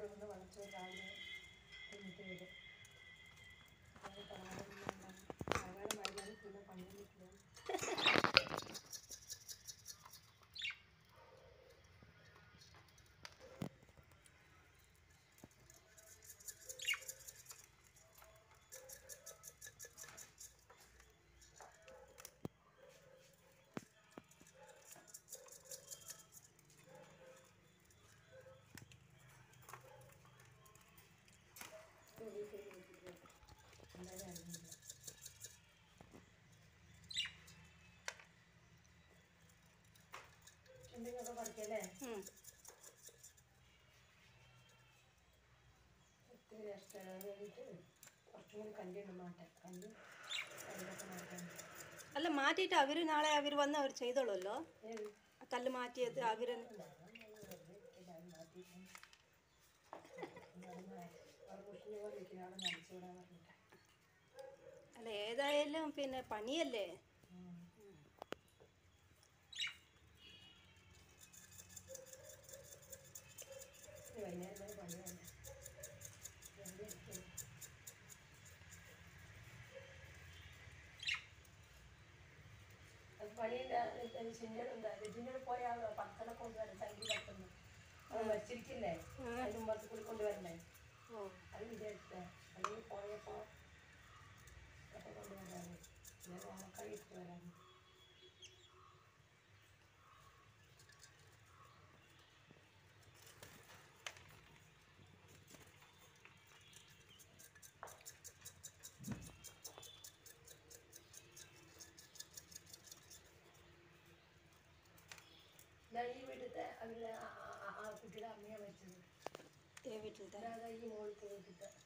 അവിടെ നിന്ന് വളച്ചു രാവിലെ എന്നിട്ട് വരും അങ്ങനെ തറവാട് തറവാട് മഴയാണ് പിന്നെ പണിയൊന്നും എന്തായാലും അറിയില്ല എന്തെങ്കിലുമൊക്കെ പഠിക്കല്ലേ ഉം. ഒത്തിരി കഷ്ടമാണ് കഴിഞ്ഞിട്ട് കുറച്ചും കൂടി കല്ലുണ്ട് മാറ്റാൻ കല്ല് കല്ലൊക്കെ മാറ്റാൻ അല്ല മാറ്റിയിട്ട് അവർ നാളെ അവർ വന്ന് അവർ ചെയ്തോളുമല്ലോ ഏത് ആ കല്ല് മാറ്റിയത് അവർ അല്ല ഏതായാലും പിന്നെ പണിയല്ലേ പണിയുടെ പോയ പത്തനൊക്കെ കൊണ്ടുവരാൻ സംഗീത പത്തുന്നു അത് വച്ചിരിക്കില്ലേ അതിന് മുമ്പത്ത് കൂടി കൊണ്ടുവരണേ ഓ അത് വിചാരിച്ചേ അല്ലെങ്കിൽ പോയപ്പോ ഒക്കെ കൊണ്ടുവരാറ് ഞാൻ ഓണക്കായി ഇട്ട് വരാൻ ഞാൻ ഈ വീട്ടിലത്തെ അവരുടെ ആ- ആ- ആ കുട്ടിയുടെ അമ്മയെ വെച്ചത് ഏ വീട്ടിലത്തെ അതായത് ഈ മോളത്തെ വീട്ടിലത്തെ